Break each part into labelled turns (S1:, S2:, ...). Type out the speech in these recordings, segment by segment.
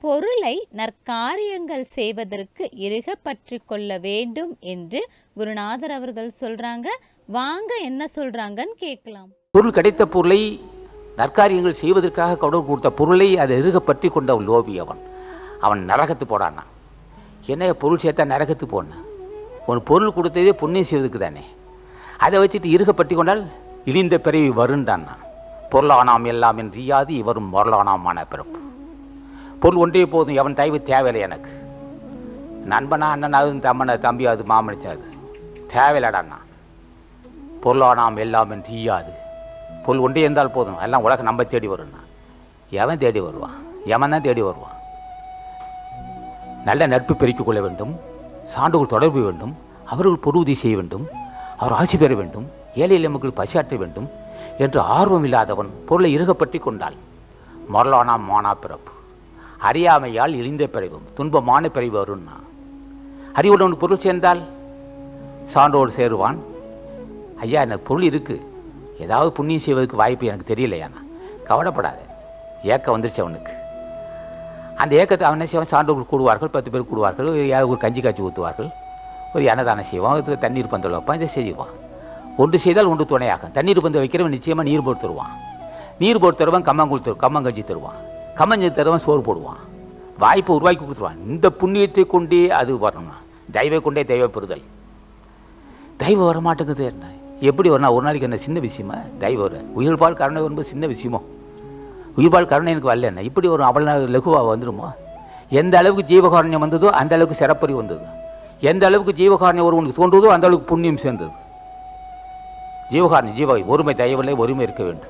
S1: பொருளை நற்காரியங்கள் செய்வதற்கு இறுக பற்றி கொள்ள வேண்டும் என்று குருநாதர் அவர்கள் சொல்றாங்க வாங்க என்ன சொல்றாங்கன்னு கேட்கலாம்
S2: பொருள் கிடைத்த பொருளை நற்காரியங்கள் செய்வதற்காக கடவுள் கொடுத்த பொருளை அதை இறுக பற்றி கொண்ட ஒரு லோபி அவன் அவன் நரகத்து போடானா என்ன பொருள் சேர்த்தா நரகத்து போனான் ஒரு பொருள் கொடுத்ததே புண்ணியம் செய்வதற்கு தானே அதை வச்சுட்டு இறுக பற்றி கொண்டால் இழிந்த பிறவி வருண்டான்னா பொருளானாம் எல்லாம் என்று ஈயாது இவரும் பொருளானாமான பிறப்பு பொருள் ஒன்றே போதும் எவன் தயவு தேவையில்லை எனக்கு நண்பனா அண்ணனாவது தம்மனை தம்பியாவது மாமனிச்சாது தேவையில்லடாண்ணா பொருளானாம் எல்லாம் என்று ஈயாது பொருள் ஒன்றே இருந்தால் போதும் எல்லாம் உலகம் நம்ம தேடி வரும்னா எவன் தேடி வருவான் எவன் தான் தேடி வருவான் நல்ல நட்பு பெருக்கிக் கொள்ள வேண்டும் சான்றுகள் தொடர்பு வேண்டும் அவர்கள் பொருதி செய்ய வேண்டும் அவர் ஆட்சி பெற வேண்டும் ஏழை எளிய மக்கள் பசியாற்ற வேண்டும் என்று ஆர்வம் இல்லாதவன் பொருளை இறுகப்பற்றி கொண்டாள் மரலானாம் மானா பிறப்பு அறியாமையால் இழிந்த பிறவும் துன்பமான பிறவி வரும்னா அறிவுடன் பொருள் சேர்ந்தால் சான்றோடு சேருவான் ஐயா எனக்கு பொருள் இருக்குது ஏதாவது புண்ணியம் செய்வதற்கு வாய்ப்பு எனக்கு தெரியலையாண்ணா கவலைப்படாத ஏக்கம் வந்துருச்சு அவனுக்கு அந்த ஏக்கத்தை அவனை செய்வான் சான்றோர்கள் கூடுவார்கள் பத்து பேர் கூடுவார்கள் ஒரு யா- ஒரு கஞ்சி காய்ச்சி ஊற்றுவார்கள் ஒரு அன்னதானம் செய்வான் ஒரு தண்ணீர் பந்தல் வைப்பான் இதை செய்வான் ஒன்று செய்தால் ஒன்று துணையாகும் தண்ணீர் பந்து வைக்கிறவன் நிச்சயமாக நீர் போட்டு தருவான் நீர் போட்டு தருவான் கம்மங்கூழ் தரு கம்மங்கஞ்சி தருவான் கம்மஞ்சி தருவான் சோறு போடுவான் வாய்ப்பை உருவாக்கி கொடுத்துருவான் இந்த புண்ணியத்தை கொண்டே அது வரணும்னா தெய்வை கொண்டே தெய்வ பெறுதல் தெய்வம் வர மாட்டேங்குது என்ன எப்படி வரணும் ஒரு நாளைக்கு என்ன சின்ன விஷயமா தெய்வம் வர உயிர்பால் கருணை வரும்போது சின்ன விஷயமோ உயிர்பால் கருணை எனக்கு வரல என்ன இப்படி ஒரு அவ்வளோ லகுவாக வந்துடுமோ எந்த அளவுக்கு ஜீவகாரண்யம் வந்ததோ அந்த அளவுக்கு சிறப்பறி வந்தது எந்த அளவுக்கு ஜீவகாரண்யம் ஒருவனுக்கு தோன்றுவதோ அந்த அளவுக்கு புண்ணியம் சேர்ந்தது ஜீவகாரண்யம் ஜீவ ஒருமை தயவில்லை ஒருமை இருக்க வேண்டும்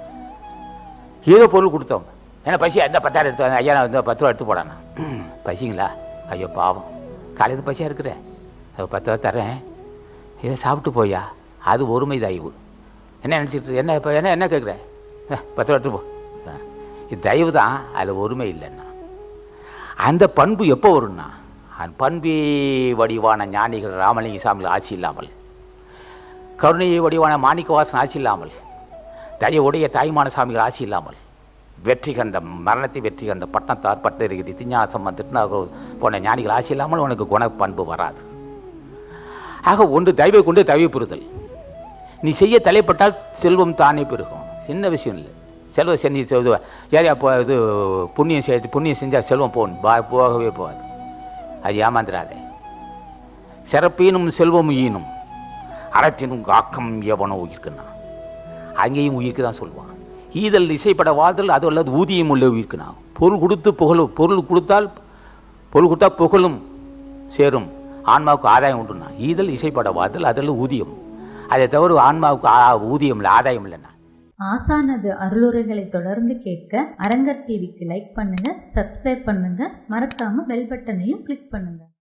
S2: ஏதோ பொருள் கொடுத்தோம் ஏன்னா பசி அந்த பத்தாயிரம் எடுத்து வாங்க. ஐயா நான் இந்த பத்து ரூபா எடுத்து போடாண்ணா பசிங்களா ஐயோ பாவம் காலையில் பசியாக இருக்கிற அது பத்து ரூபா தரேன் இதை சாப்பிட்டு போயா அது ஒருமை தயவு என்ன நினச்சிட்டு என்ன இப்போ என்ன என்ன கேட்குற பத்து ரூபா எடுத்து போ ஆ. இது தயவு தான் அதில் ஒருமை இல்லைன்னா அந்த பண்பு எப்போ வரும்னா அந்த பண்பே வடிவான ஞானிகள் ராமலிங்க சாமிகள் ஆட்சி இல்லாமல் கருணையை வடிவான மாணிக்கவாசன் ஆட்சி இல்லாமல் தயவுடைய தாய்மான சாமிகள் ஆட்சி இல்லாமல் வெற்றி கண்ட மரணத்தை வெற்றி கண்ட பட்டத்தார் பட்டறிகிரி திஞ்ஞான சம்பந்தம் திருநாகூர் போன்ற ஞானிகள் ஆட்சி இல்லாமல் உனக்கு குணப்பண்பு வராது ஆக ஒன்று தயவை கொண்டு தயவை பெறுதல் நீ செய்ய தலைப்பட்டால் செல்வம் தானே பெருகும் சின்ன விஷயம் இல்லை செல்வம் செஞ்சு இது ஏரியா போ இது புண்ணியம் செய்ய புண்ணியம் செஞ்சால் செல்வம் போகணும் பா போகவே போகாது அது ஏமாந்துடாதே சிறப்பீனும் செல்வம் ஈனும் அறத்தினும் காக்கம் எவனோ உயிர்க்குன்னா அங்கேயும் உயிர்க்கு தான் சொல்லுவான் ஈதல் இசைப்பட வாழ்தல் அது அல்லது ஊதியம் உள்ள உயிர்க்குனா பொருள் கொடுத்து புகழும் பொருள் கொடுத்தால் பொருள் கொடுத்தா புகழும் சேரும் ஆன்மாவுக்கு ஆதாயம் உண்டுண்ணா ஈதல் இசைப்பட வாழ்தல் அதில் ஊதியம் அதை தவிர ஆன்மாவுக்கு ஆ- ஊதியம் இல்லை ஆதாயம் இல்லைண்ணா
S3: ஆசானது அருளுரைகளை தொடர்ந்து கேட்க அரங்கர் டிவிக்கு லைக் பண்ணுங்க சப்ஸ்கிரைப் பண்ணுங்க மறக்காம பெல் பட்டனையும் கிளிக் பண்ணுங்க